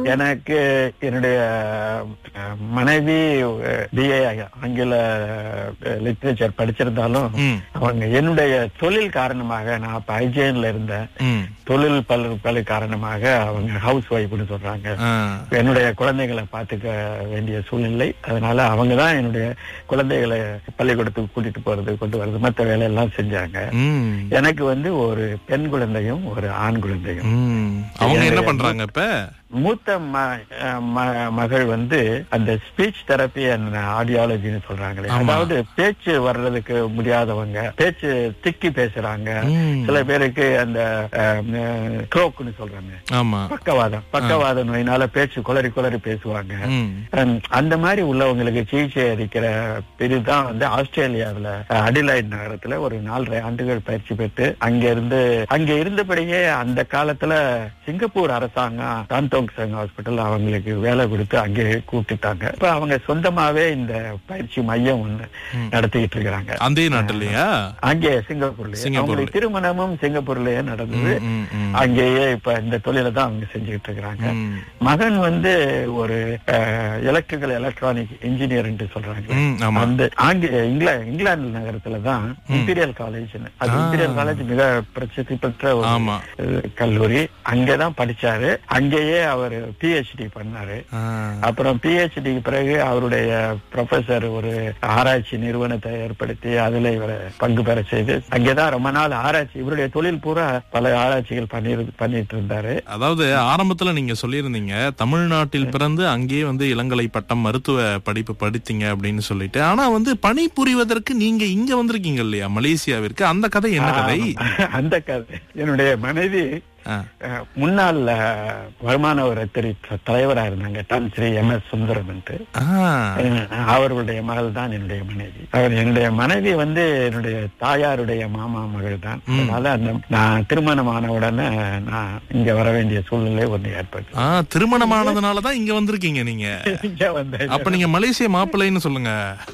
எனக்கு என்னுடைய அஹ், மனைவி பிஏ ஆங்கில லிட்ரேச்சர் படிச்சிருந்தாலும் ம், அவங்க என்னுடைய தொழில் காரணமாக நான் அப்ப ஐஜேன்ல இருந்தேன் ம். தொழில் பல பல காரணமாக அவங்க ஹவுஸ் ஒய்ஃப்னு சொல்றாங்க ஆ, என்னுடைய குழந்தைகளை பார்த்துக்க வேண்டிய சூழ்நிலை அதனால அவங்க தான் என்னுடைய குழந்தைகளை பள்ளிக்கூடத்துக்கு கூட்டிட்டு போறது கொண்டு வர்றது மற்ற வேலையெல்லாம் செஞ்சாங்க ம், எனக்கு வந்து ஒரு பெண் குழந்தையும் ஒரு ஆண் குழந்தையும் ம். அவங்க என்ன பண்றாங்க இப்ப மூத்த ம- அஹ் ம- மகள் வந்து அந்த ஸ்பீச் தெரப்பி அண்ட் ஆடியாலஜின்னு சொல்றாங்களே ஆமா. அதாவது பேச்சு வர்றதுக்கு முடியாதவங்க பேச்சு திக்கி பேசுறாங்க ம். சில பேருக்கு அந்த க்ரோக்குன்னு சொல்றாங்க ஆமா பக்கவாதம் பக்கவாத நோயினால பேச்சு குளறி குளறி பேசுவாங்க ம், ஹம், அந்த மாதிரி உள்ளவங்களுக்கு சிகிச்சை அளிக்கிற பிரிவு தான் வந்து ஆஸ்திரேலியாவுல அஹ், அடிலைட் நகரத்துல ஒரு நாலரை ஆண்டுகள் பயிற்சி பெற்று அங்க இருந்து அங்க இருந்தபடியே அந்த காலத்துல சிங்கப்பூர் அரசாங்கம் சாந்தோங் சங் ஹாஸ்பிட்டல் அவங்களுக்கு வேலை கொடுத்து அங்கே கூப்பிட்டுட்டாங்க இப்ப அவங்க சொந்தமாவே இந்த பயிற்சி மையம் ஒண்ணு ம். நடத்திக்கிட்டு இருக்கிறாங்க அதே நாட்டுலயா அங்கே சிங்கப்பூர்ல சிங்கப்பூர்ல. அவங்களுக்கு திருமணமும் சிங்கப்பூர்லயே நடந்தது ம், ம், ம். அங்கேயே இப்ப இந்த தொழிலை தான் அவங்க செஞ்சுக்கிட்டு இருக்கிறாங்க ம், மகன் வந்து ஒரு எலக்ட்ரிக்கல் எலக்ட்ரானிக் இன்ஜினியர் சொல்றாங்க ம், ஆமா அந்த ஆங்கில இங்கிலா இங்கிலாந்து நகரத்துல தான் இம்பீரியல் காலேஜ் அது ஆ. இம்பீரியல் காலேஜ் மிக பிரசித்தி பெற்ற ஒரு ஆமா அஹ், கல்லூரி அங்கதான் படிச்சாரு அங்கேயே அவர் பிஹெச்டி பண்ணாரு ஆ, அப்புறம் பிஹெச்டிக்கு பிறகு அவருடைய ப்ரொஃபசர் ஒரு ஆராய்ச்சி நிறுவனத்தை ஏற்படுத்தி அதுல இவரை பங்கு பெற செய்து அங்கேதான் ரொம்ப நாள் ஆராய்ச்சி இவருடைய தொழில் பூரா பல ஆராய்ச்சிகள் பண்ணி பண்ணிட்டு இருந்தாரு அதாவது ஆரம்பத்துல நீங்க சொல்லியிருந்தீங்க தமிழ்நாட்டில் பிறந்து அங்கேயே வந்து இளங்கலை பட்டம் மருத்துவ படிப்பு படித்தீங்க அப்படின்னு சொல்லிட்டு ஆனா வந்து பணி புரிவதற்கு நீங்க இங்க வந்திருக்கீங்க இல்லையா மலேசியாவிற்கு அந்த கதை என்ன கதை ஆமா. அந்த கதை என்னுடைய மனைவி ஆ, அஹ், முன்னாள் அஹ், வருமான வரித்துறை த- தலைவரா இருந்தாங்க Tan Sri M S Sundaram ஆ, அவர்களுடைய மகள் தான் என்னுடைய மனைவி அவர் என்னுடைய மனைவி வந்து என்னுடைய தாயாருடைய மாமா மகள் தான் அதனால அந்த நான் திருமணமான உடனே நான் இங்க வர வேண்டிய சூழ்நிலை ஒண்ணு ஏற்பட்டு ஆ, திருமணமானதுனாலதான் இங்க வந்திருக்கீங்க நீங்க இங்க வந்தேன் அப்ப நீங்க மலேசிய மாப்பிள்ளைன்னு சொல்லுங்க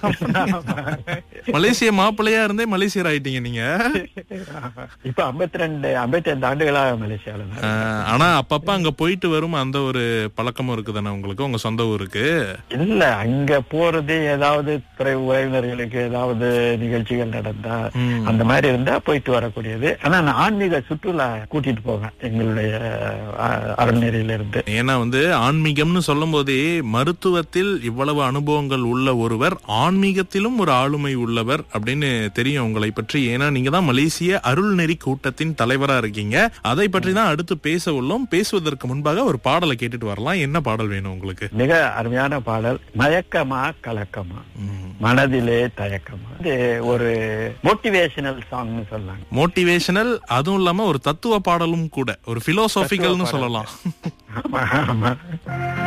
மலேசிய மாப்பிள்ளையா இருந்தே மலேசியர் ஆயிட்டீங்க நீங்க இப்ப 52 ரெண்டு ஐம்பத்தி ஐந்து ஆண்டுகளா மலேசியால தான் ஆ, ஆனா அப்பப்ப அங்க போயிட்டு வரும் அந்த ஒரு பழக்கமும் இருக்குதானே உங்களுக்கு உங்க சொந்த ஊருக்கு இல்ல அங்க போறது ஏதாவது துறை உறவினர்களுக்கு ஏதாவது நிகழ்ச்சிகள் நடந்தா ம். அந்த மாதிரி இருந்தா போயிட்டு வரக்கூடியது ஆனா நான் ஆன்மீக சுற்றுலா கூட்டிட்டு போவேன் எங்களுடைய அஹ், அறநெறியில இருந்து ஏன்னா வந்து ஆன்மீகம்னு சொல்லும் போதே மருத்துவத்தில் இவ்வளவு அனுபவங்கள் உள்ள ஒருவர் ஆன்மீகத்திலும் ஒரு ஆளுமை உள்ளவர் அப்படின்னு தெரியும் உங்களை பற்றி ஏன்னா நீங்க தான் மலேசிய அருள்நெறி கூட்டத்தின் தலைவரா இருக்கீங்க அதை பற்றி தான் அடுத்து பேச உள்ளோம் பேசுவதற்கு முன்பாக ஒரு பாடலை கேட்டுட்டு வரலாம் என்ன பாடல் வேணும் உங்களுக்கு மிக அருமையான பாடல் மயக்கமா கலக்கமா ம். மனதிலே தயக்கமா இது ஒரு மோட்டிவேஷனல் சாங்னு சொல்லாங்க மோட்டிவேஷனல் அதுவும் இல்லாம ஒரு தத்துவ பாடலும் கூட ஒரு பிலோசாபிக்கல்னு சொல்லலாம் ஆமா ஆமா